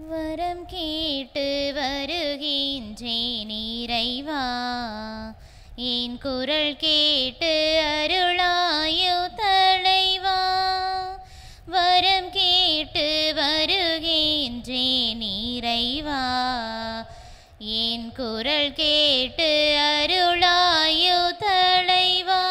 வரம் கேட்டு வருகின்றேன் இறைவா என் குரல் கேட்டு அருளாயோ தலைவா வரம் கேட்டு வருகின்றேன் இறைவா என் குரல் கேட்டு அருளாயோ தலைவா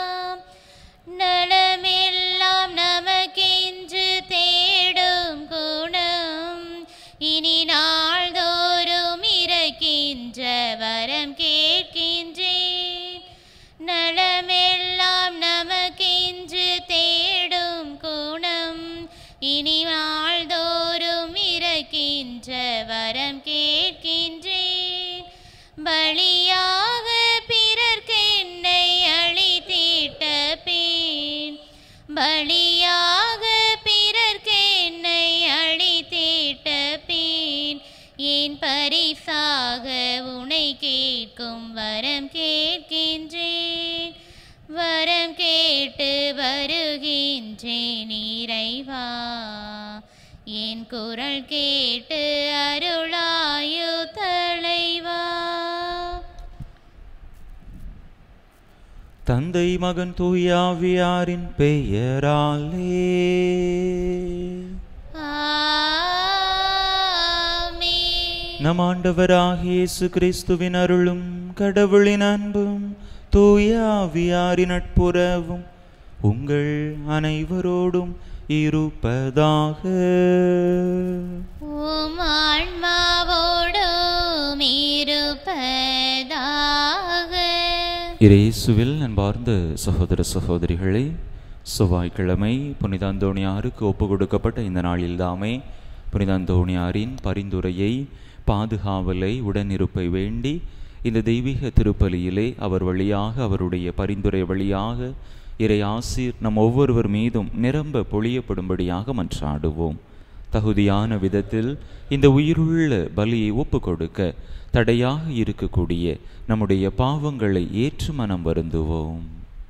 நலமெல்லாம் நமக்கென்று தேடும் குணம் இனி நாள்தோறும் இறக்கின்ற வரம் கேட்கின்றேன் நலமெல்லாம் நமக்கென்று தேடும் குணம் இனி நாள்தோறும் இறக்கின்ற வரம் கேட்கின்றேன் பலியாக பிறர்க்கென்னை அழித்திட்ட பின் பலியாக பிறர்க்கென்னை அழித்திட்ட பின் என் பரிசாக உனை கேட்கும் வரம் கேட்கின்றேன் வரம் கேட்டு வருகின்றேன் இறைவா என் குரல் கேட்டு அருளாயு தலைவா தந்தை மகன் தூயாவியாரின் பெயராலே ஆமென். நம் ஆண்டவராகிய இயேசு கிறிஸ்துவின் அருளும் கடவுளின் அன்பும் தூயாவியாரின் நட்புறவும் உங்கள் அனைவரோடும் இருப்பதாக உம் ஆன்மாவோடும் இருப்பதாக இயேசுவில் அன்பார்ந்த சகோதர சகோதரிகளே செவ்வாய்க்கிழமை புனித அந்தோணியாருக்கு ஒப்பு கொடுக்கப்பட்ட இந்த நாளில் தாமே புனித அந்தோணியாரின் பரிந்துரையை பாதுகாவலை உடனிருப்பை வேண்டி இந்த தெய்வீக திருப்பலியிலே அவர் வழியாக அவருடைய பரிந்துரை வழியாக இறை ஆசீர் நம் ஒவ்வொருவர் மீதும் நிரம்ப பொழியப்படும்படியாக மன்றாடுவோம் தகுதியான விதத்தில் இந்த உயிருள்ள பலியை ஒப்பு கொடுக்க தடையாக இருக்கக்கூடிய நம்முடைய பாவங்களை ஏற்று மனம் வருந்துவோம்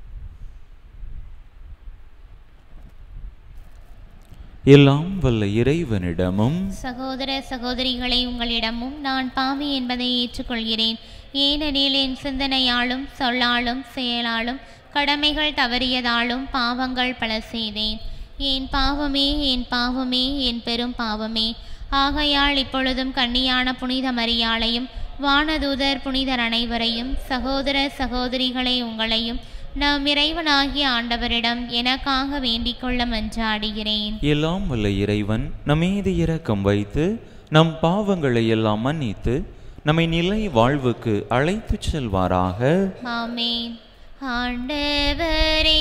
எல்லாம் வல்ல இறைவனிடமும் சகோதர சகோதரிகளை உங்களிடமும் நான் பாவி என்பதை ஏற்றுக்கொள்கிறேன் ஏனெனில் என் சிந்தனையாலும் சொல்லாலும் செயலாலும் கடமைகள் தவறியதாலும் பாவங்கள் பல செய்தேன் என் பாவமே என் பாவமே என் பெரும் பாவமே ஆகையால் இப்பொழுதும் கன்னியான புனித மரியாளையும் வானதூதர் புனிதர் அனைவரையும் சகோதர சகோதரிகளை உங்களையும் நம் இறைவனாகிய ஆண்டவரிடம் எனக்காக வேண்டிக் கொள்ள மன்றாடுகிறேன் எல்லாம் வல்ல இறைவன் நம்மீது இரக்கம் வைத்து நம் பாவங்களை எல்லாம் மன்னித்து நம்மை நிலை வாழ்வுக்கு அழைத்துச் செல்வாராக ஆமென் ஆண்டவரே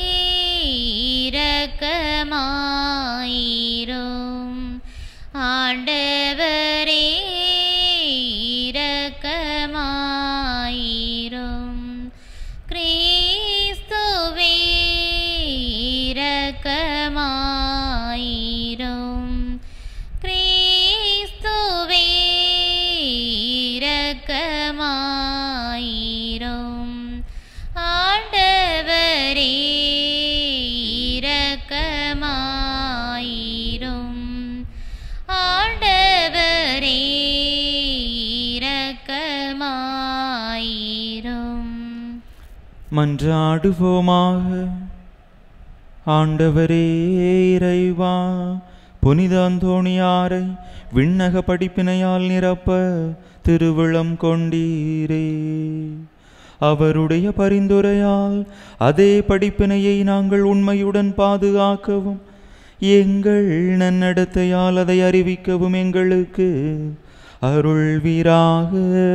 இரக்கமாயிரும் ஆண்டவரே இரக்கமாயிரும் கிறிஸ்துவே இரக்கமாயிரும் கிறிஸ்துவே இரக்கமாயிரும் ஆண்டவரே இரக்கமாயிரும் ஆண்டவரே இரக்கமாயிரும் மன்றாடுவோமாக ஆண்டவரே இறைவா புனித அந்தோணியாரை விண்ணக படிப்பினையால் நிரப்ப திருவிழம் கொண்டீரே அவருடைய பரிந்துரையால் அதே படிப்பினையை நாங்கள் உண்மையுடன் பாதுகாக்கவும் எங்கள் நன்னடத்தையால் அதை அறிவிக்கவும் எங்களுக்கு அருள்வீராக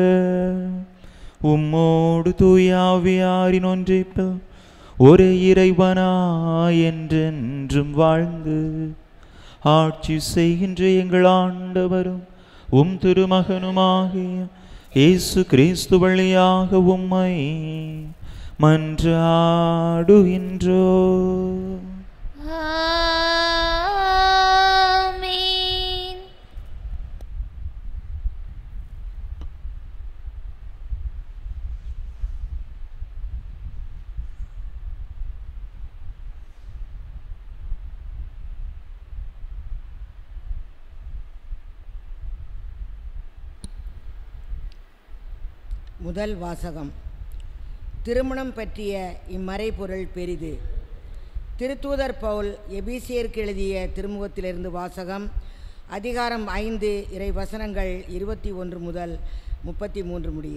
உம்மோடு தூயாவியாரின் ஒன்றிப்பில் ஒரே இறைவனாய் என்றென்றும் வாழ்ந்து ஆட்சி செய்கின்ற எங்கள் ஆண்டவரும் உம் திருமகனுமாகிய இயேசு கிறிஸ்து வழியாக உம்மை மன்றாடுகின்றோ ஆமென் முதல் வாசகம் திருமணம் பற்றிய இம்மறைபொருள் பெரிது திருத்தூதர் பவுல் எபீசியருக்கு எழுதிய திருமுகத்திலிருந்து வாசகம் அதிகாரம் ஐந்து இறை வசனங்கள் இருபத்தி ஒன்று முதல் முப்பத்தி மூன்று முடிய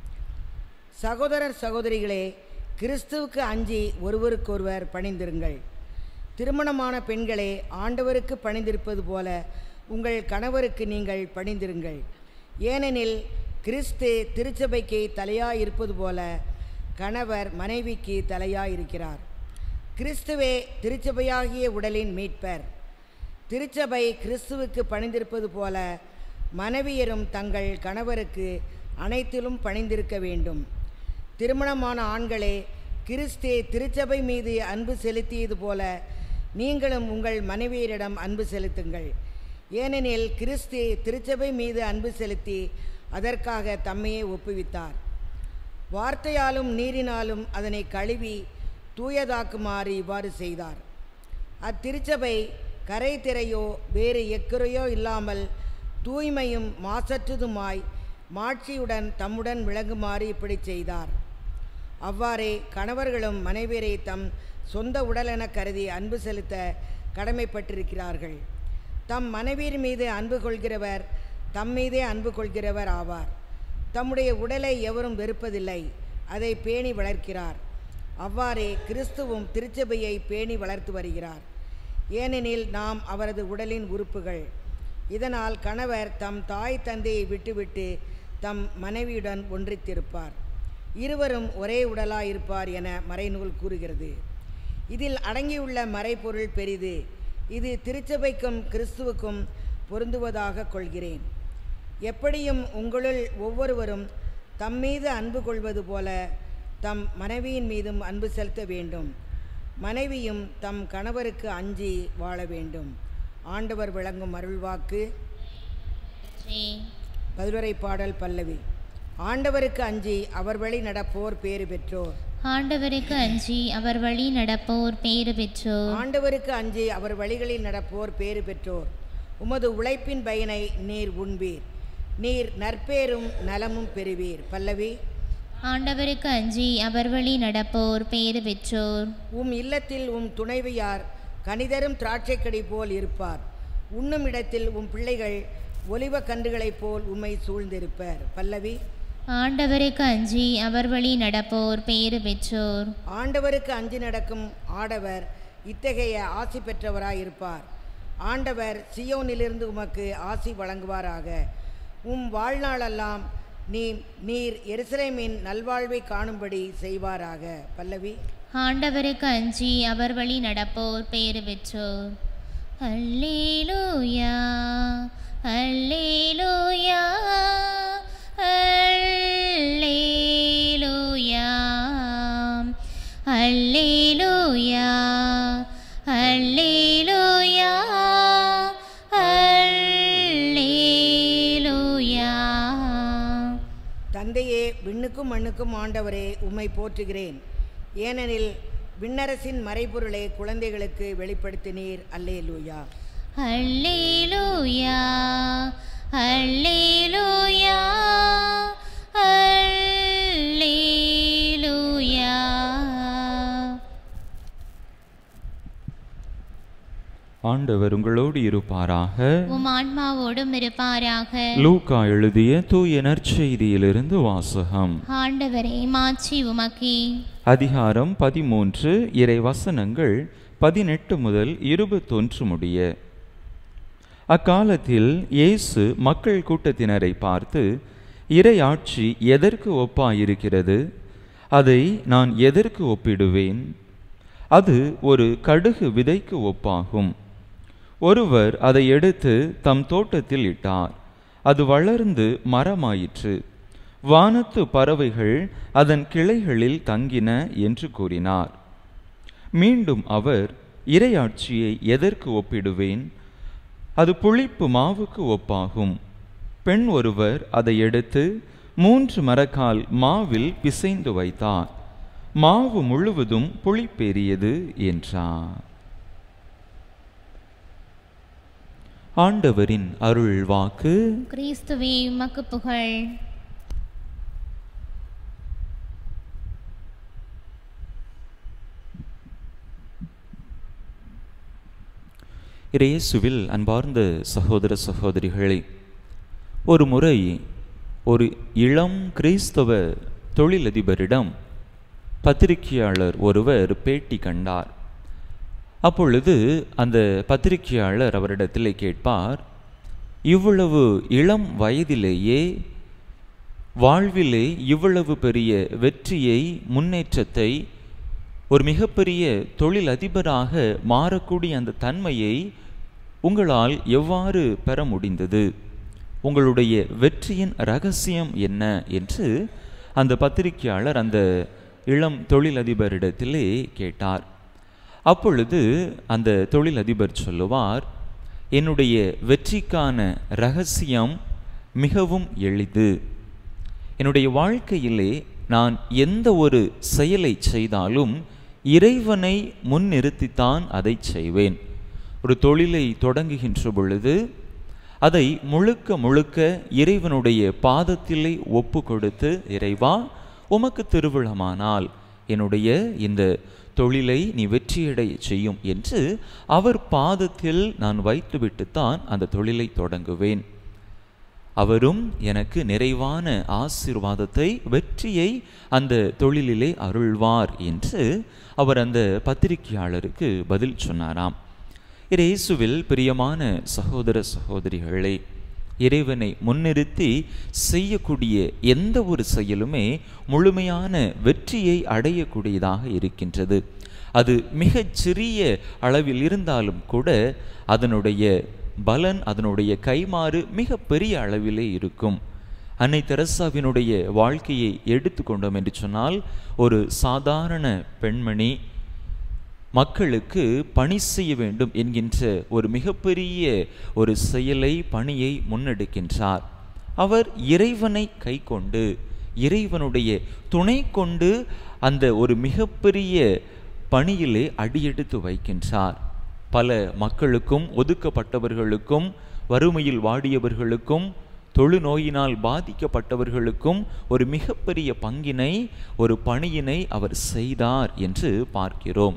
சகோதரர் சகோதரிகளே கிறிஸ்துவுக்கு அஞ்சி ஒருவருக்கொருவர் பணிந்திருங்கள் திருமணமான பெண்களே ஆண்டவருக்கு பணிந்திருப்பது போல உங்கள் கணவருக்கு நீங்கள் பணிந்திருங்கள் ஏனெனில் கிறிஸ்து திருச்சபைக்கு தலையாயிருப்பது போல கணவர் மனைவிக்கு தலையாயிருக்கிறார் கிறிஸ்துவே திருச்சபையாகிய உடலின் மீட்பர் திருச்சபை கிறிஸ்துவுக்கு பணிந்திருப்பது போல மனைவியரும் தங்கள் கணவருக்கு அனைத்திலும் பணிந்திருக்க வேண்டும் திருமணமான ஆண்களே கிறிஸ்து திருச்சபை மீது அன்பு செலுத்தியது போல நீங்களும் உங்கள் மனைவியரிடம் அன்பு செலுத்துங்கள் ஏனெனில் கிறிஸ்து திருச்சபை மீது அன்பு செலுத்தி அதற்காக தம்மையே ஒப்புவித்தார் வார்த்தையாலும் நீரினாலும் அதனை கழுவி தூயதாக்குமாறு இவ்வாறு செய்தார் அத்திருச்சபை கரை திரையோ வேறு எக்குறையோ இல்லாமல் தூய்மையும் மாசற்றதுமாய் மாட்சியுடன் தம்முடன் விளங்குமாறு இப்படி செய்தார் அவ்வாறே கணவர்களும் மனைவியரை தம் சொந்த உடலென கருதி அன்பு செலுத்த கடமைப்பட்டிருக்கிறார்கள் தம் மனைவியர் மீது அன்பு கொள்கிறவர் தம் மீதே அன்பு கொள்கிறவர் ஆவார் தம்முடைய உடலை எவரும் வெறுப்பதில்லை அதை பேணி வளர்க்கிறார் அவ்வாறே கிறிஸ்துவும் திருச்சபையை பேணி வளர்த்து வருகிறார் ஏனெனில் நாம் அவரது உடலின் உறுப்புகள் இதனால் கணவர் தம் தாய் தந்தையை விட்டுவிட்டு தம் மனைவியுடன் ஒன்றித்திருப்பார் இருவரும் ஒரே உடலாயிருப்பார் என மறைநூல் கூறுகிறது இதில் அடங்கியுள்ள மறைபொருள் பெரிது இது திருச்சபைக்கும் கிறிஸ்துவுக்கும் பொருந்துவதாக கொள்கிறேன் எப்படியும் உங்களுள் ஒவ்வொருவரும் தம் மீது அன்பு கொள்வது போல தம் மனைவியின் மீதும் அன்பு செலுத்த வேண்டும் மனைவியும் தம் கணவருக்கு அஞ்சி வாழ வேண்டும் ஆண்டவர் விளங்கும் அருள்வாக்கு நன்றி. பதிலுரை பாடல் பல்லவி ஆண்டவருக்கு அஞ்சி அவர் வழி நடப்போர் பேறு பெற்றோர் ஆண்டவருக்கு அஞ்சி அவர் வழி நடப்போர் பேறு பெற்றோர் ஆண்டவருக்கு அஞ்சி அவர் வழிகளில் நடப்போர் பேறு பெற்றோர் உமது உழைப்பின் பயனை நீர் உண்பீர் நீர் நற்பேரும் நலமும் பெறுவீர் பல்லவி ஆண்டவருக்கு அஞ்சி அவர் வழி நடப்போர் பேறு பெற்றோர் உம் இல்லத்தில் உம் துணைவியார் கனிதரும் திராட்சைக்கடி போல் இருப்பார் உண்ணும் இடத்தில் உம் பிள்ளைகள் ஒலிவ கன்றுகளைப் போல் உம்மை சூழ்ந்திருப்பர் பல்லவி ஆண்டவருக்கு அஞ்சி அவர் வழி நடப்போர் பேறு பெற்றோர் ஆண்டவருக்கு அஞ்சி நடக்கும் ஆடவர் இத்தகைய ஆசி பெற்றவராயிருப்பார் ஆண்டவர் சியோனிலிருந்து உமக்கு ஆசி வழங்குவாராக உம் வாழ்நாளெல்லாம் நீ நீர் எருசலேமின் நல்வாழ்வை காணும்படி செய்வாராக பல்லவி ஆண்டவருக்கு அஞ்சி அவர் வழி நடப்போர் பேறு பெற்றோர் அல்லேலூயா அல்லேலூயா அல்லேலூயா அல்லேலூயா அல்லேலூயா அல்லேலூயா தந்தையே விண்ணுக்கும் மண்ணுக்கும் ஆண்டவரே உம்மை போற்றுகிறேன் ஏனெனில் விண்ணரசின் மறைபொருளை குழந்தைகளுக்கு வெளிப்படுத்தினீர் அல்லேலூயா அல்லேலூயா அல்லேலூயா அல்லேலூயா ஆண்டவர் உங்களோடு இருப்பாராக உம் ஆன்மாவோடும் இருப்பாராக லூக்கா எழுதிய தூய நற்செய்தியிலிருந்து வாசகம் ஆண்டவரே மாட்சி உமக்கே அதிகாரம் பதிமூன்று இறை வசனங்கள் பதினெட்டு முதல் இருபத்தொன்று முடிய அக்காலத்தில் இயேசு மக்கள் கூட்டத்தினரை பார்த்து இறையாட்சி எதற்கு ஒப்பாயிருக்கிறது அதை நான் எதற்கு ஒப்பிடுவேன் அது ஒரு கடுகு விதைக்கு ஒப்பாகும் ஒருவர் அதை எடுத்து தம் தோட்டத்தில் இட்டார் அது வளர்ந்து மரமாயிற்று வானத்து பறவைகள் அதன் கிளைகளில் தங்கின என்று கூறினார் மீண்டும் அவர் இறையாட்சியை எதற்கு ஒப்பிடுவேன் அது புளிப்பு மாவுக்கு ஒப்பாகும் பெண் ஒருவர் அதை எடுத்து மூன்று மரக்கால் மாவில் பிசைந்து வைத்தார் மாவு முழுவதும் புளிப்பேறியது என்றார் ஆண்டவரின் அருள் வாக்கு கிறிஸ்துவே உமக்கு புகழ் இயேசுவில் அன்பார்ந்த சகோதர சகோதரிகளே ஒரு முறை ஒரு இளம் கிறிஸ்தவ தொழிலதிபரிடம் பத்திரிகையாளர் ஒருவர் பேட்டி கண்டார் அப்பொழுது அந்த பத்திரிகையாளர் அவரிடத்திலே கேட்பார் இவ்வளவு இளம் வயதிலேயே வாழ்விலே இவ்வளவு பெரிய வெற்றியை முன்னேற்றத்தை ஒரு மிகப்பெரிய தொழில் அதிபராக மாறக்கூடிய அந்த தன்மையை உங்களால் எவ்வாறு பெற முடிந்தது உங்களுடைய வெற்றியின் ரகசியம் என்ன என்று அந்த பத்திரிகையாளர் அந்த இளம் தொழிலதிபரிடத்திலே கேட்டார் அப்பொழுது அந்த தொழிலதிபர் சொல்லுவார் என்னுடைய வெற்றிக்கான ரகசியம் மிகவும் எளிது என்னுடைய வாழ்க்கையிலே நான் எந்த ஒரு செயலை செய்தாலும் இறைவனை முன்னிறுத்தித்தான் அதை செய்வேன் ஒரு தொழிலை தொடங்குகின்ற பொழுது அதை முழுக்க முழுக்க இறைவனுடைய பாதத்திலே ஒப்பு கொடுத்து இறைவா உமக்கு திருவிழமானால் என்னுடைய இந்த தொழிலை நீ வெற்றியடைய செய்யும் என்று அவர் பாதத்தில் நான் வைத்துவிட்டுத்தான் அந்த தொழிலை தொடங்குவேன் அவரும் எனக்கு நிறைவான ஆசீர்வாதத்தை வெற்றியை அந்த தொழிலிலே அருள்வார் என்று அவர் அந்த பத்திரிகையாளருக்கு பதில் சொன்னாராம் இயேசுவில் பிரியமான சகோதர சகோதரிகளே இறைவனை முன்னிறுத்தி செய்யக்கூடிய எந்த ஒரு செயலுமே முழுமையான வெற்றியை அடையக்கூடியதாக இருக்கின்றது அது மிகச் சிறிய அளவில் இருந்தாலும் கூட அதனுடைய பலன் அதனுடைய கைமாறு மிக பெரிய அளவிலே இருக்கும் அன்னை தெரசாவினுடைய வாழ்க்கையை எடுத்துக்கொண்டோம் என்று சொன்னால் ஒரு சாதாரண பெண்மணி மக்களுக்கு பணி செய்ய வேண்டும் என்கின்ற ஒரு மிகப்பெரிய ஒரு செயலை பணியை முன்னெடுக்கின்றார் அவர் இறைவனை கை கொண்டு இறைவனுடைய துணை கொண்டு அந்த ஒரு மிகப்பெரிய பணியிலே அடியெடுத்து வைக்கின்றார் பல மக்களுக்கும் ஒதுக்கப்பட்டவர்களுக்கும் வறுமையில் வாடியவர்களுக்கும் தொழுநோயினால் பாதிக்கப்பட்டவர்களுக்கும் ஒரு மிகப்பெரிய பங்கினை ஒரு பணியினை அவர் செய்தார் என்று பார்க்கிறோம்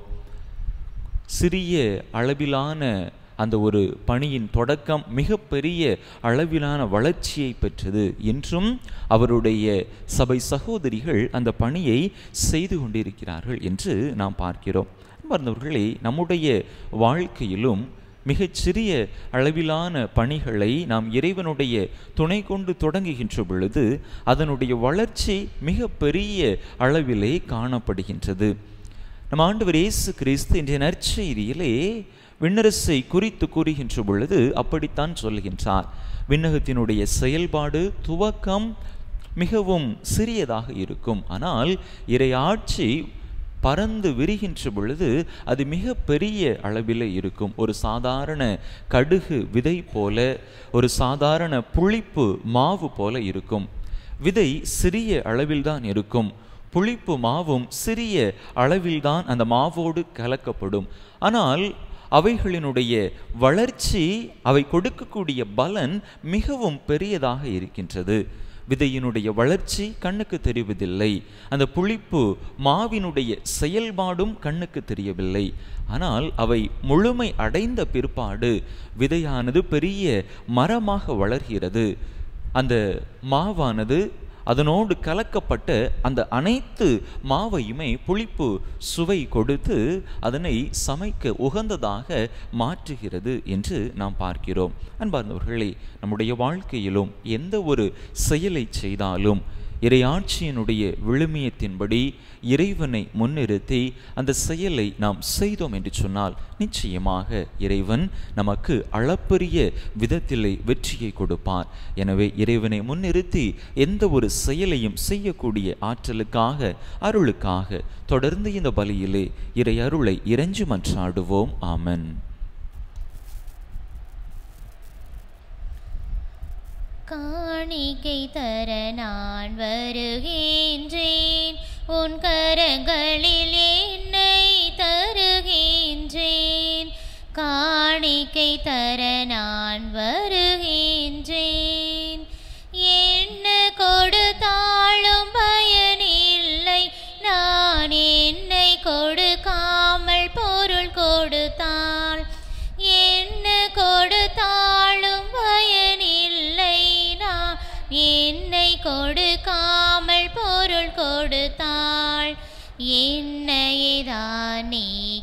சிறிய அளவிலான அந்த ஒரு பணியின் தொடக்கம் மிகப்பெரிய அளவிலான வளர்ச்சியை பெற்றது என்றும் அவருடைய சபை சகோதரிகள் அந்த பணியை செய்து கொண்டிருக்கிறார்கள் என்று நாம் பார்க்கிறோம் அன்பார்ந்தவர்களே நம்முடைய வாழ்க்கையிலும் மிகச்சிறிய அளவிலான பணிகளை நாம் இறைவனுடைய துணை கொண்டு தொடங்குகின்ற பொழுது அதனுடைய வளர்ச்சி மிக பெரிய அளவிலே காணப்படுகின்றது நம் ஆண்டவர் இயேசு கிறிஸ்து இன்றைய நற்செய்தியிலே விண்ணரசை குறித்து கூறுகின்ற பொழுது அப்படித்தான் சொல்கின்றார் விண்ணகத்தினுடைய செயல்பாடு துவக்கம் மிகவும் சிறியதாக இருக்கும் ஆனால் இறையாட்சி பறந்து விரிகின்ற பொழுது அது மிக பெரிய அளவில் இருக்கும் ஒரு சாதாரண கடுகு விதை போல ஒரு சாதாரண புளிப்பு மாவு போல இருக்கும் விதை சிறிய அளவில்தான் இருக்கும் புளிப்பு மாவும் சிறிய அளவில்தான் அந்த மாவோடு கலக்கப்படும் ஆனால் அவைகளினுடைய வளர்ச்சி அவை கொடுக்கக்கூடிய பலன் மிகவும் பெரியதாக இருக்கின்றது விதையினுடைய வளர்ச்சி கண்ணுக்கு தெரிவதில்லை அந்த புளிப்பு மாவினுடைய செயல்பாடும் கண்ணுக்கு தெரியவில்லை ஆனால் அவை முழுமை அடைந்த பிற்பாடு விதையானது பெரிய மரமாக வளர்கிறது அந்த மாவானது அதனோடு கலக்கப்பட்ட அந்த அனைத்து மாவையுமே புளிப்பு சுவை கொடுத்து அதனை சமைக்க உகந்ததாக மாற்றுகிறது என்று நாம் பார்க்கிறோம் அன்பார்ந்தவர்களே நம்முடைய வாழ்க்கையிலும் எந்த ஒரு செயலை செய்தாலும் இறையாட்சியினுடைய விழுமியத்தின்படி இறைவனை முன்னிறுத்தி அந்த செயலை நாம் செய்தோம் என்று சொன்னால் நிச்சயமாக இறைவன் நமக்கு அளப்பரிய விதத்திலே வெற்றியை கொடுப்பார் எனவே இறைவனை முன்னிறுத்தி எந்த ஒரு செயலையும் செய்யக்கூடிய ஆற்றலுக்காக அருளுக்காக தொடர்ந்து இந்த பலியிலே இறை அருளை இறைஞ்சு மன்றாடுவோம் ஆமன் காணிக்கை தர நான் வருகின்றேன் உன் கரங்களில் என்னை தருகின்றேன் காணிக்கை தர நான் வருகின்றேன் என்ன கொடுத்தாலும் பயனில்லை நான் என்னை கொடுக்காமல் பொருள் கொடுத்தால் என்ன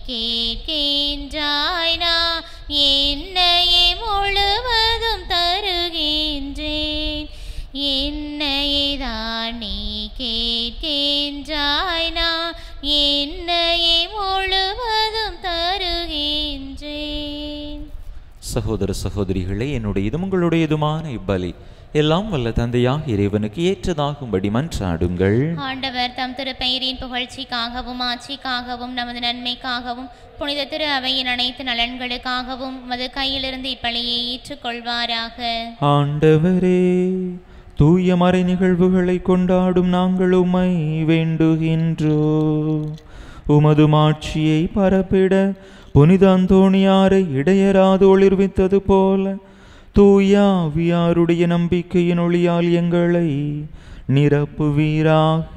கேட்கின்றாய் நான் என்னையே முழுவதும் தருகின்றேன் என்னையே தான் நீ கேட்கின்றாய் நான் என்னையே முழுவதும் தருகின்றேன் சகோதர சகோதரிகளே என்னுடையதும் உங்களுடையதுமான இப்பலி எல்லாம் வல்ல தந்தையாக இறைவனுக்கு ஏற்றதாகும்படி மன்றாடுங்கள் ஆண்டவர் தம் திருப்பெயரின் புகழ்ச்சிக்காகவும் ஆட்சிக்காகவும் நமது நன்மைக்காகவும் புனித திரு அவையின் அனைத்து நலன்களுக்காகவும் மது கையிலிருந்து இப்பலியை ஏற்றுக்கொள்வாராக ஆண்டவரே தூய மறை நிகழ்வுகளை கொண்டாடும் நாங்கள் உம்மை வேண்டுகின்றோ உமது மாட்சியை பரப்பிட புனித அந்தோணியாரை இடையராது ஒளிர்வித்தது போல தூயாவியாருடைய நம்பிக்கையின் ஒளியால் எங்களை நிரப்புவீராக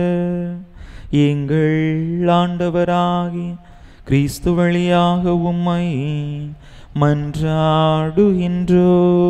எங்கள் ஆண்டவராகி கிறிஸ்து வழியாக உம்மை மன்றாடுகின்றோ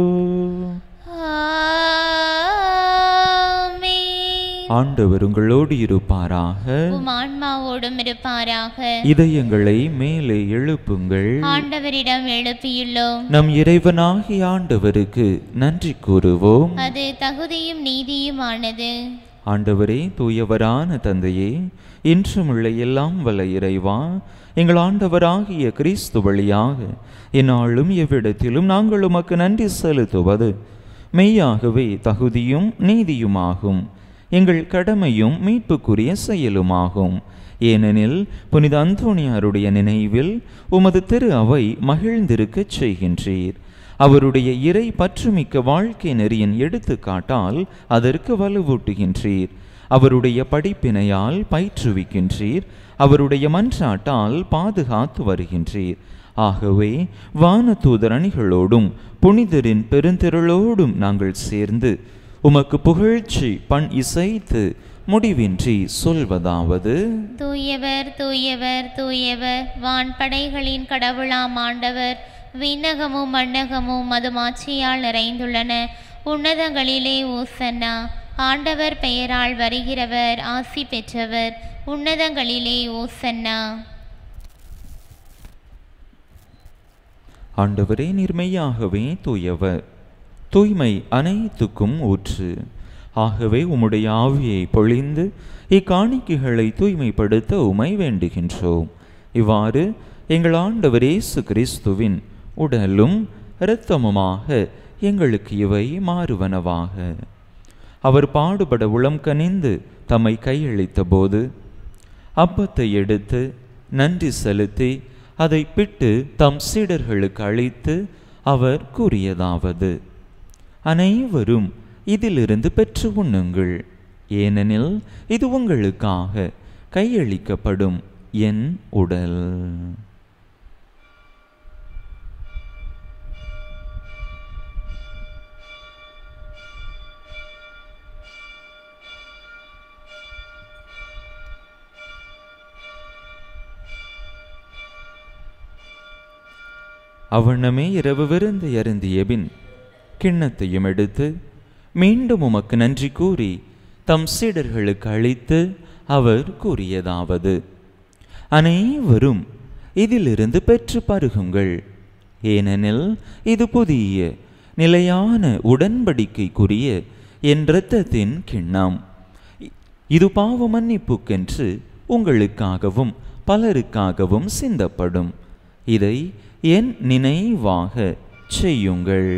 ஆமென். ஆண்டவர் உங்களோடு இருப்பாராக உம் ஆன்மாவோடும் இருப்பாராக இதயங்களை மேலே எழுப்புங்கள் ஆண்டவரிடம் எழுப்பியுள்ளோம் நம் இறைவனாகிய ஆண்டவருக்கு நன்றி கூறுவோம் அது தகுதியும் நீதியுமானது ஆண்டவரே தூயவரான தந்தையே இன்றும் உள்ள எல்லாம் வல்ல இறைவா எங்கள் ஆண்டவராகிய கிறிஸ்து வழியாக எந்நாளும் எவ்விடத்திலும் நாங்கள் உமக்கு நன்றி செலுத்துவது மெய்யாகவே தகுதியும் நீதியுமாகும் எங்கள் கடமையும் மீட்புக்குரிய செயலுமாகும் ஏனெனில் புனித அந்தோணியாருடைய நினைவில் உமது திரு அவை மகிழ்ந்திருக்கச் செய்கின்றீர் அவருடைய இறை பற்றுமிக்க வாழ்க்கை நெறியின் எடுத்துக்காட்டால் அதற்கு வலுவூட்டுகின்றீர் அவருடைய படிப்பினையால் பயிற்றுவிக்கின்றீர் அவருடைய மன்றாட்டால் பாதுகாத்து வருகின்றீர் ஆகவே வானதூதர் அணிகளோடும் புனிதரின் பெருந்திரளோடும் நாங்கள் சேர்ந்து உமக்கு புகழ்ச்சி பண் இசைத்து முடிவின்றி சொல்வதாவது தூயவர் தூயவர் தூயவர் வான்படைகளின் கடவுளாம் ஆண்டவர் விண்ணகமும் மண்ணகமும் மதுமாட்சியால் நிறைந்துள்ளன உன்னதங்களிலே ஓசன்னா ஆண்டவர் பெயரால் வருகிறவர் ஆசி பெற்றவர் உன்னதங்களிலே ஓசன்னா ஆண்டவரே நிர்மையாகவே தூயவர் தூய்மை அனைத்துக்கும் ஊற்று ஆகவே உம்முடைய ஆவியை பொழிந்து இக்காணிக்கைகளை தூய்மைப்படுத்த உமை வேண்டுகின்றோம் இவ்வாறு எங்கள் ஆண்டவர் இயேசு கிறிஸ்துவின் உடலும் இரத்தமுமாக எங்களுக்கு இவை மாறுவனவாக அவர் பாடுபட உளம் கனிந்து தம்மை கையளித்த போது அப்பத்தை எடுத்து நன்றி செலுத்தி அதை பிட்டு தம் சீடர்களுக்கு அளித்து அவர் கூறியதாவது அனைவரும் இதிலிருந்து பெற்று உண்ணுங்கள் ஏனெனில் இது உங்களுக்காக கையளிக்கப்படும் என் உடல் அவ்வண்ணமே இரவு விருந்து அருந்திய பின் கிண்ணத்தையும் எடுத்து மீண்டும் உமக்கு நன்றி கூறி தம் சீடர்களுக்கு அளித்து அவர் கூறியதாவது அனைவரும் இதிலிருந்து பெற்று பருகுங்கள் ஏனெனில் இது புதிய நிலையான உடன்படிக்கைக்குரிய என் இரத்தத்தின் கிண்ணம் இ- இது பாவ மன்னிப்புக்கென்று உங்களுக்காகவும் பலருக்காகவும் சிந்தப்படும் இதை என் நினைவாக செய்யுங்கள்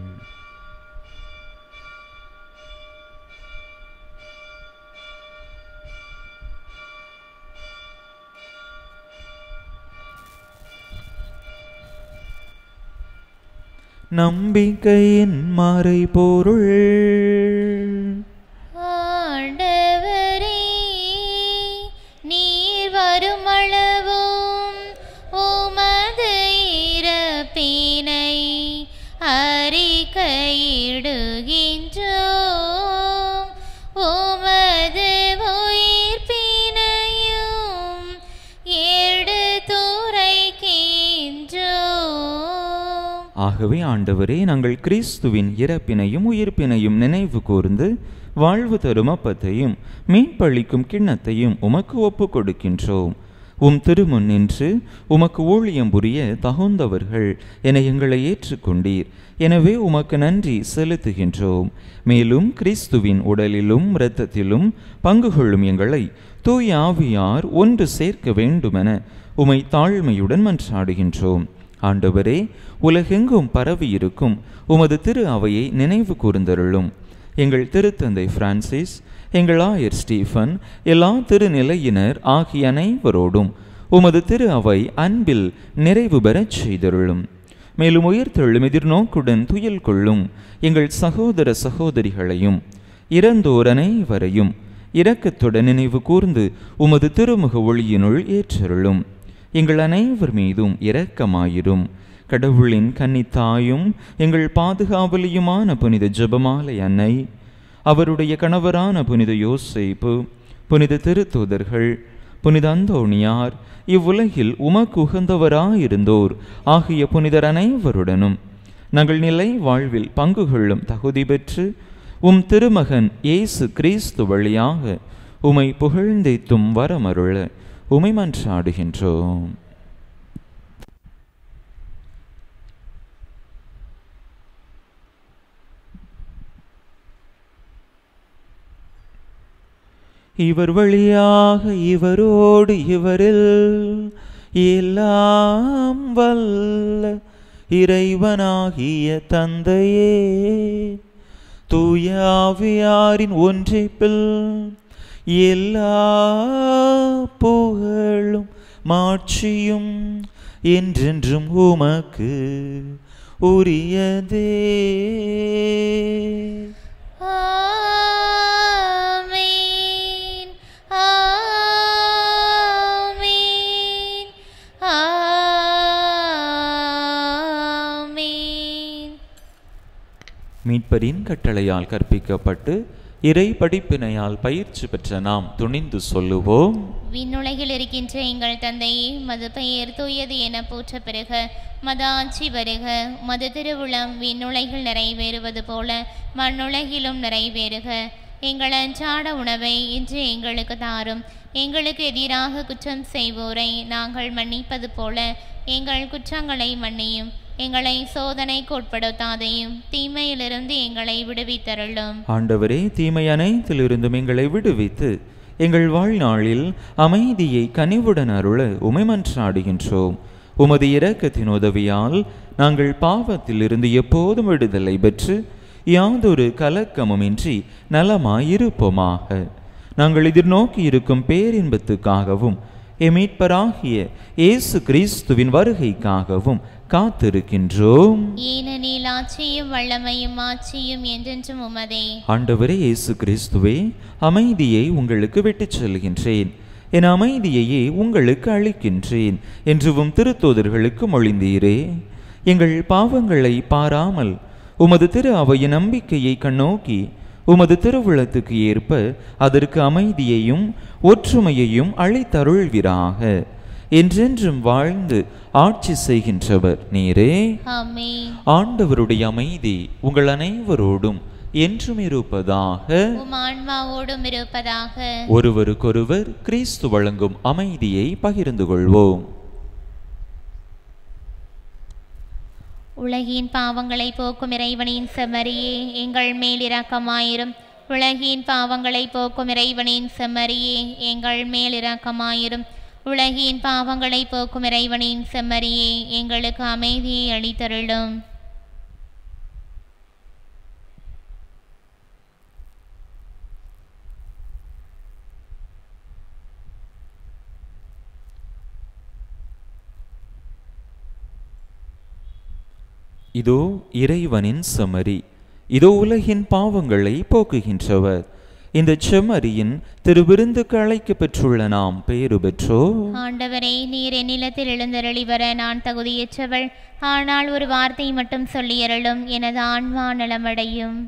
நம்பிக்கையின் மறைபொருள் ஆண்டவரே நீர் வருமளவும் உமது இறப்பினை அறிக்கையிடுகின்றோம் உமது உயிர்ப்பினையும் எடுத்துரைக்கின்றோம் ஆகவே ஆண்டவரே நாங்கள் கிறிஸ்துவின் இறப்பினையும் உயிர்ப்பினையும் நினைவு கூர்ந்து வாழ்வு தரும் அப்பத்தையும் மீன்பளிக்கும் கிண்ணத்தையும் உமக்கு ஒப்புக் கொடுக்கின்றோம் உம் திருமுன் நின்று உமக்கு ஊழியம் புரிய தகுந்தவர்கள் என எங்களை ஏற்றுக்கொண்டீர் எனவே உமக்கு நன்றி செலுத்துகின்றோம் மேலும் கிறிஸ்துவின் உடலிலும் இரத்தத்திலும் பங்கு கொள்ளும் எங்களை தூய ஆவியார் ஒன்று சேர்க்க வேண்டுமென உமை தாழ்மையுடன் மன்றாடுகின்றோம் ஆண்டவரே உலகெங்கும் பரவியிருக்கும் உமது திரு அவையை நினைவு கூர்ந்தருளும் எங்கள் திருத்தந்தை பிரான்சிஸ் எங்கள் ஆயர் ஸ்டீஃபன் எல்லா திருநிலையினர் ஆகிய அனைவரோடும் உமது திரு அவை அன்பில் நிறைவு பெறச் செய்தருளும் மேலும் உயிர்த்தெழும் எதிர்நோக்குடன் துயில் கொள்ளும் எங்கள் சகோதர சகோதரிகளையும் இறந்தோர் அனைவரையும் இரக்கத்துடன் நினைவு கூர்ந்து உமது திருமுக ஒளியினுள் ஏற்றருளும் எங்கள் அனைவர் மீதும் இரக்கமாயிரும் கடவுளின் கன்னித்தாயும் எங்கள் பாதுகாவலியுமான புனித ஜெபமாலை அன்னை அவருடைய கணவரான புனித யோசேப்பு புனித திருத்தூதர்கள் புனித அந்தோணியார் இவ்வுலகில் உமக்கு உகந்தவராயிருந்தோர் ஆகிய புனிதர் அனைவருடனும் நாங்கள் நிலை வாழ்வில் பங்கு கொள்ளும் தகுதி பெற்று உம் திருமகன் இயேசு கிறிஸ்து வழியாக உமை புகழ்ந்தேத்தும் வரமருள உமை மன்றாடுகின்றோம் இவர் வழியாக இவரோடு இவரில் எல்லாம் வல்ல இறைவனாகிய தந்தையே தூய ஆவியாரின் ஒன்றிப்பில் எல்லா புகழும் மாட்சியும் என்றென்றும் உமக்கு உரியதே ஆமென் ஆமென் ஆமென் மீட்பரின் கட்டளையால் கற்பிக்கப்பட்டு இறை படிப்பினையால் பயிற்சி பெற்ற நாம் துணிந்து சொல்லுவோம் விண்ணுலகில் இருக்கின்ற எங்கள் தந்தையே மது பெயர் தூயது என போற்ற பெருக மத ஆட்சி வருக மது திருவுளம் விண்ணுலகில் நிறைவேறுவது போல மண்ணுலகிலும் நிறைவேறுக எங்கள் அன்றாட உணவை இன்று எங்களுக்கு தாரும் எங்களுக்கு எதிராக குற்றம் செய்வோரை நாங்கள் மன்னிப்பது போல எங்கள் குற்றங்களை மன்னியும் எங்களை சோதனைக்கு உட்படுத்தாதையும் தீமையிலிருந்து எங்களை விடுவித்தருளும் ஆண்டவரே தீமை அனைத்திலிருந்தும் எங்களை விடுவித்து எங்கள் வாழ்நாளில் அமைதியை கனிவுடன் அருள உமை மன்றாடுகின்றோம் உமது இரக்கத்தின் உதவியால் நாங்கள் பாவத்திலிருந்து எப்போதும் விடுதலை பெற்று யாதொரு கலக்கமுமின்றி நலமாயிருப்போமாக நாங்கள் எதிர்நோக்கி இருக்கும் பேரின்பத்துக்காகவும் எமீட்பராகிய இயேசு கிறிஸ்துவின் வருகைக்காகவும் காத்திருக்கின்றோம் ஏனெனில் ஆட்சியும் வல்லமையும் ஆட்சியும் என்றென்றும் உமதே ஆண்டவரே இயேசு கிறிஸ்துவே அமைதியை உங்களுக்கு விட்டுச் செல்கின்றேன் என் அமைதியையே உங்களுக்கு அளிக்கின்றேன் என்றும் திருத்தூதர்களுக்கு மொழிந்தீரே எங்கள் பாவங்களை பாராமல் உமது திரு அவையின் நம்பிக்கையை கண்ணோக்கி உமது திருவுளத்துக்கு ஏற்ப அதற்கு அமைதியையும் ஒற்றுமையையும் அளித்தருள்வீராக என்றென்றும் வாழ்ந்து ஆட்சி செய்கின்றவர் நீரே ஆமென் ஆண்டவருடைய அமைதி உங்கள் அனைவரோடும் என்றும் இருப்பதாக உம் ஆன்மாவோடும் இருப்பதாக ஒருவருக்கொருவர் கிறிஸ்து வழங்கும் அமைதியை பகிர்ந்து கொள்வோம் உலகின் பாவங்களை போக்கும் இறைவனின் செம்மறியே எங்கள் மேல் இரக்கமாயிரும் உலகின் பாவங்களை போக்கும் இறைவனின் செம்மறியே எங்கள் மேல் இரக்கமாயிரும் உலகின் பாவங்களை போக்கும் இறைவனின் செம்மறியே எங்களுக்கு அமைதியை அளித்தருளும் இதோ இறைவனின் செம்மறி இதோ உலகின் பாவங்களை போக்குகின்றவர் இந்த செம்மறியின் திருவிருந்துக்கு அழைக்கப் பெற்றுள்ள நாம் பேறு பெற்றோ ஆண்டவரே நீர் என்னிலத்தில் எழுந்தருளி வர நான் தகுதியற்றவள் ஆனால் ஒரு வார்த்தை மட்டும் சொல்லியருளும் எனது ஆன்மா நலமடையும்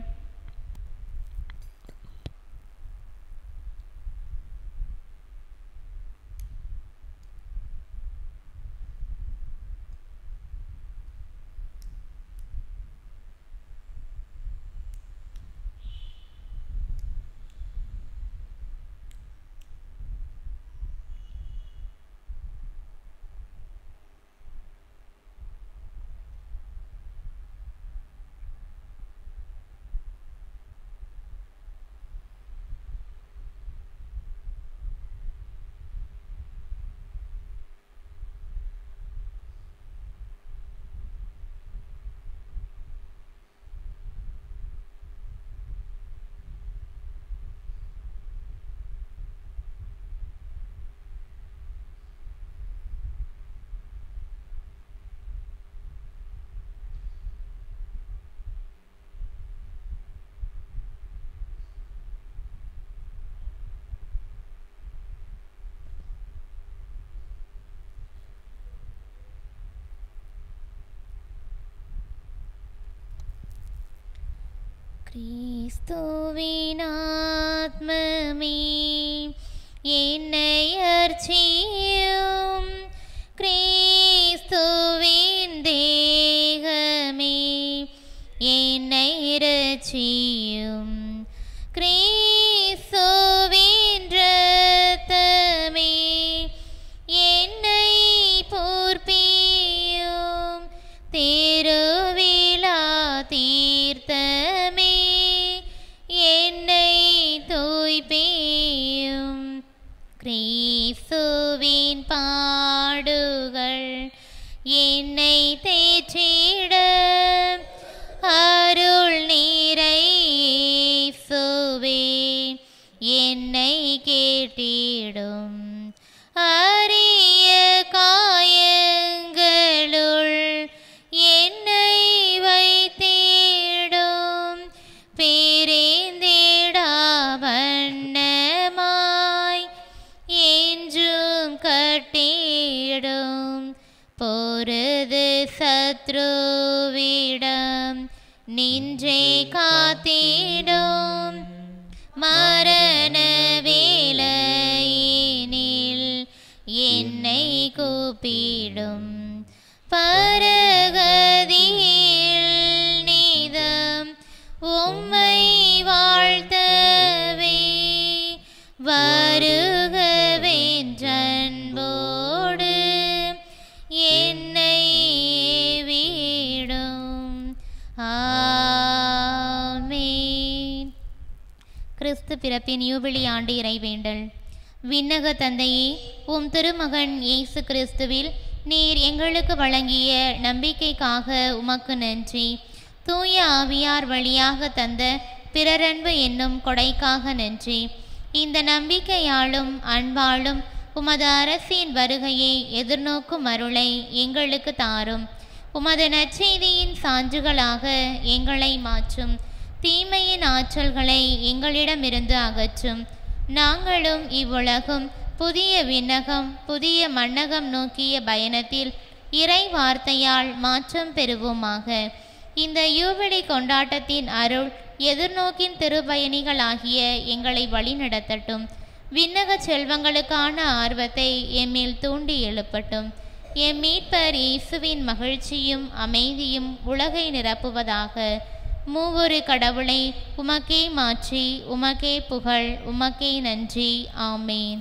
கிறிஸ்துவின் ஆத்மமே என்னை அர்ச்சியும் கிறிஸ்துவின் தேகமே என்னை ரட்சியும் கிறிஸ்துவின் இரத்தமே என்னை பொறுப்பியும் திருவிழா தீர்த்தமே என்னை தூய்ப்பியும் கிறிஸ்துவின் பாடுகள் என்னை தேற்றிட அருள் நீரை இயேசுவே என்னை கேட்டிடும் அரிய காயங்களுள் என்னை வைத்திடும் பிரிந்திடா வண்ணமாய் என்றும் கட்டிடும் பொருது சத்ருவிடம் நின்றே காத்திடும் மரண வேலையினில் என்னை கூப்பிடும் பரகதியில் நீதம் உம்மை வாழ்த்தவே வருகவென்றன்போடு என்னை வீடும் ஆமேன் கிறிஸ்து பிறப்பின் யூபிலி ஆண்டு இறைவேண்டல் விண்ணக தந்தையே உம் திருமகன் இயேசு கிறிஸ்துவில் நீர் எங்களுக்கு வழங்கிய நம்பிக்கைக்காக உமக்கு நன்றி தூய ஆவியார் வழியாக தந்த பிறரன்பு என்னும் கொடைக்காக நன்றி இந்த நம்பிக்கையாலும் அன்பாலும் உமது அரசின் வருகையை எதிர்நோக்கும் அருளை எங்களுக்கு தாரும் உமது நற்செய்தியின் சான்றுகளாக எங்களை மாற்றும் தீமையின் ஆற்றல்களை எங்களிடமிருந்து அகற்றும் நாங்களும் இவ்வுலகும் புதிய விண்ணகம் புதிய மண்ணகம் நோக்கிய பயணத்தில் இறை வார்த்தையால் மாற்றம் பெறுவோமாக இந்த யூபிலி கொண்டாட்டத்தின் அருள் எதிர்நோக்கின் திருப்பயணிகளாகிய எங்களை வழிநடத்தட்டும் விண்ணக செல்வங்களுக்கான ஆர்வத்தை எம்மில் தூண்டி எழுப்பட்டும் எம் மீட்பர் இயேசுவின் மகிழ்ச்சியும் அமைதியும் உலகை நிரப்புவதாக மூவொரு கடவுளை உமக்கே மாற்றி உமக்கே புகழ் உமக்கே நன்றி ஆமேன்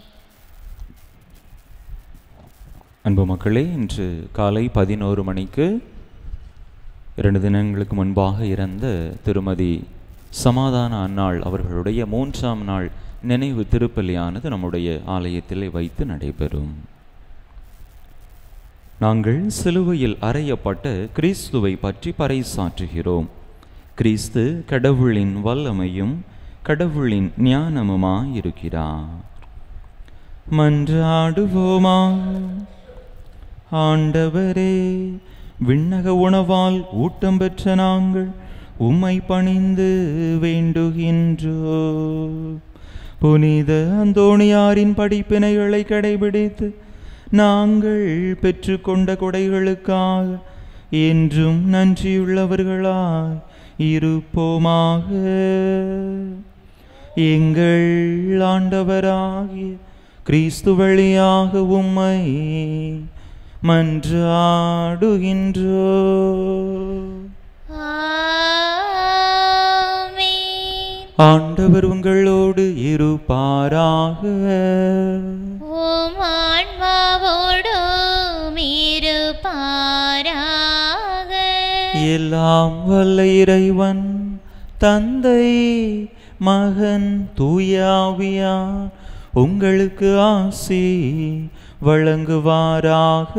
அன்பு மக்களே இன்று காலை பதினோரு மணிக்கு இரண்டு தினங்களுக்கு முன்பாக இறந்த திருமதி சமாதான அன்னாள் அவர்களுடைய மூன்றாம் நாள் நினைவு திருப்பலியானது நம்முடைய ஆலயத்திலே வைத்து நடைபெறும் நாங்கள் சிலுவையில் அறையப்பட்ட கிறிஸ்துவை பற்றி பறைசாற்றுகிறோம் கிறிஸ்து கடவுளின் வல்லமையும் கடவுளின் ஞானமுமாயிருக்கிறார் மன்றாடுவோமா ஆண்டவரே விண்ணக உணவால் ஊட்டம் பெற்ற நாங்கள் உம்மை பணிந்து வேண்டுகின்றோ புனித அந்தோணியாரின் படிப்பினைகளை கடைபிடித்து நாங்கள் பெற்றுக்கொண்ட கொடைகளுக்காக என்றும் நன்றியுள்ளவர்களாய் இருப்போமாக எங்கள் ஆண்டவராகிய கிறிஸ்து வழியாக உம்மை மன்றாடுகின்றோ ஆமென். ஆண்டவர் உங்களோடு இருப்பாராக உம் ஆன்மாவோடும் இருப்பாராக எல்லாம் வல்ல இறைவன் தந்தை மகன் தூயாவியார் உங்களுக்கு ஆசி வழங்குவாராக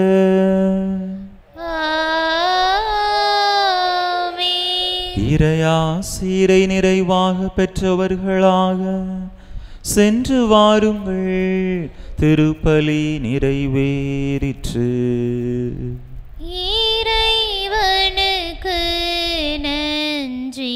ஆமென். இறையாசீரை நிறைவாக பெற்றவர்களாக சென்று வாருங்கள் திருப்பலி நிறைவேறிற்று இறைவனுக்கு நன்றி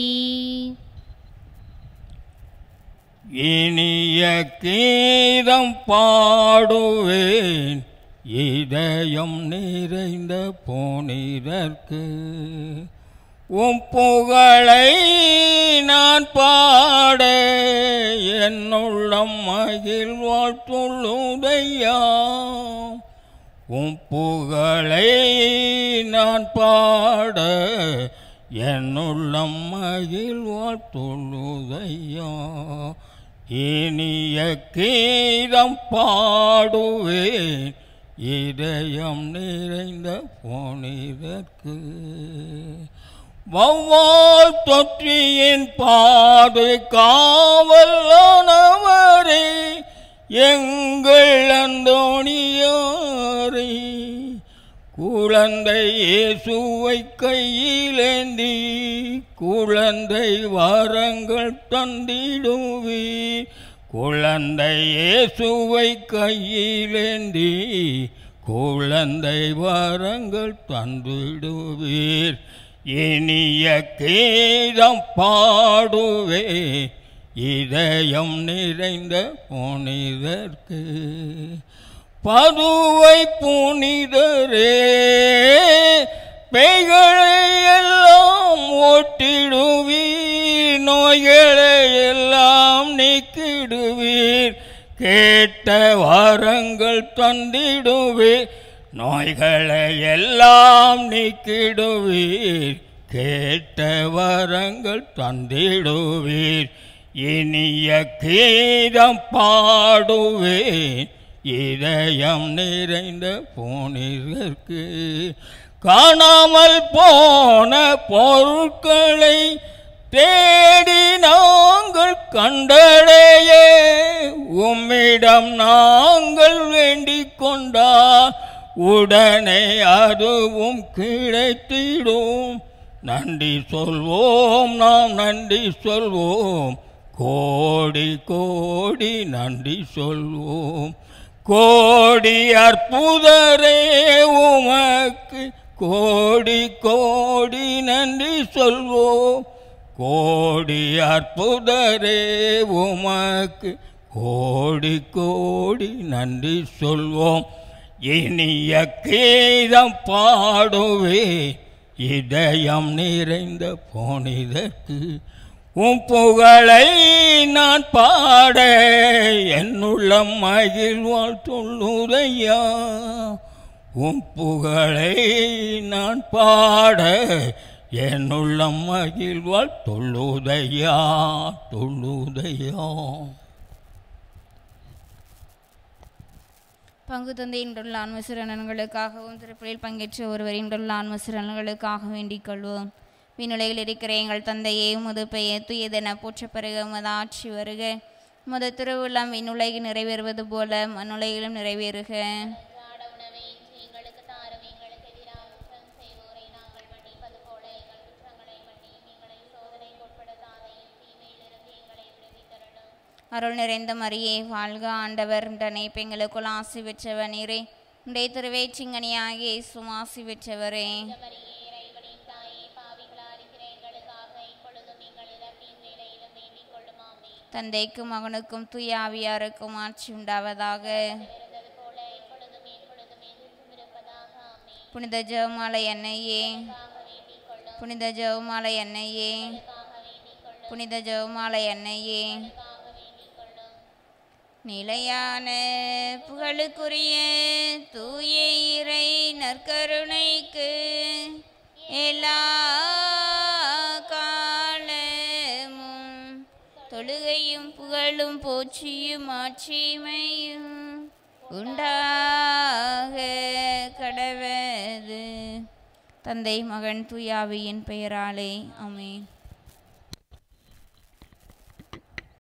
இனிய கீதம் பாடுவேன் இதயம் நிறைந்த புனிதர்க்கு உம் புகழை நான் பாட என்னுள்ளம் மகிழ்வாழ் தொழுதையா உம் புகழை நான் பாட என்னுள்ளம் மகிழ்வாழ் தொழுதையா இனிய கீதம் பாடுவேன் இதயம் நிறைந்த புனிதற்கு வௌவால் தொற்றியின் பாது காவலானவரே எங்கள் அந்தோணியாரே குழந்தை இயேசுவை கையிலேந்தி குழந்தை வரங்கள் தந்திடுவீர் குழந்தை இயேசுவை கையிலேந்தி குழந்தை வரங்கள் தந்திடுவீர் இனிய கீதம் பாடுவே இதயம் நிறைந்த புனிதற்கு பதுவை புனிதரே பேய்களை எல்லாம் ஓட்டிடுவீர் நோய்களை எல்லாம் நீக்கிடுவீர் கேட்ட வரங்கள் தந்திடுவீர் நோய்களை எல்லாம் நீக்கிடுவீர் கேட்ட வரங்கள் தந்திடுவீர் இனிய கீதம் பாடுவேன் இதயம் நிறைந்த போனிற்கு காணாமல் போன பொருட்களை தேடி நாங்கள் கண்டடைய உம்மிடம் நாங்கள் வேண்டிக் கொண்டால் உடனே அதுவும் கிடைத்திடும் நன்றி சொல்வோம் நாம் நன்றி சொல்வோம் கோடி கோடி நன்றி சொல்வோம் கோடி அற்புதரே உமக்கு கோடி கோடி நன்றி சொல்வோம் கோடி அற்புதரே உமக்கு கோடி கோடி நன்றி சொல்வோம் இனிய கீதம் பாடுவே இதயம் நிறைந்த போனிதற்கு உம் புகழை நான் பாட என்னுள்ளம் மகிழ்வாள் சொல்லுதையா உம் புகழை நான் பாட என்னுள்ளம் மகிழ்வாள் தொழுதையா தொழுதையா பங்கு தந்தையின்றுள்ள ஆன்மசிறனங்களுக்காகவும் திருப்பலியில் பங்கேற்ற ஒருவரின்றுள்ள ஆன்மசிறனங்களுக்காக வேண்டிக் கொள்வோம் விண்ணுலகில் இருக்கிற எங்கள் தந்தையே உமது பெயர் துயதென போற்ற பிறகு உமது ஆட்சி வருக உமது திருவுள்ளம் விண்ணுலகில் நிறைவேறுவது போல மண்ணுலகிலும் நிறைவேறுக அன்றாட உணவை இன்று எங்களுக்கு தாரும் எங்களுக்கு எதிராக குற்றம் செய்வோரை நாங்கள் மன்னிப்பது போல எங்கள் குற்றங்களை மன்னியும் எங்களை சோதனைக்கு உட்படுத்தாதையும் தீமையிலிருந்து எங்களை விடுவித்தரணும் அருள் நிறைந்த மரியே வாழ்க ஆண்டவர் உடனே பெண்களுக்குள் ஆசி பெற்றவர் நீரே உடைய திருவேச்சிங்கனியாகிய சுமாசி பெற்றவரே மரியே இறைவனின் தாயே பாவிகளா இருக்கிற எங்களுக்காக இப்பொழுதும் எங்கள் இறப்பின் வேலையிலும் வேண்டிக் கொள்ளுமாமே தந்தைக்கும் மகனுக்கும் தூய ஆவியாருக்கும் ஆட்சி உண்டாவதாக இருந்தது போல இப்பொழுதும் எப்பொழுதும் எதிர்த்தும் இருப்பதாக ஆமே புனித ஜெவமாலை எண்ணெயே வேண்டிக் கொள்ளும் புனித ஜெவமாலை எண்ணெயே வேண்டிக் கொள்ளும் புனித ஜெவமாலை எண்ணெயே வேண்டிக் கொள்ளும் நிலையான புகழுக்குரிய தூய இறை நற்கருணைக்கு எல்லா காலமும் தொழுகையும் புகழும் போற்றியும் ஆட்சிமையும் உண்டாக கடவது தந்தை மகன் தூயாவியின் பெயராலே ஆமென்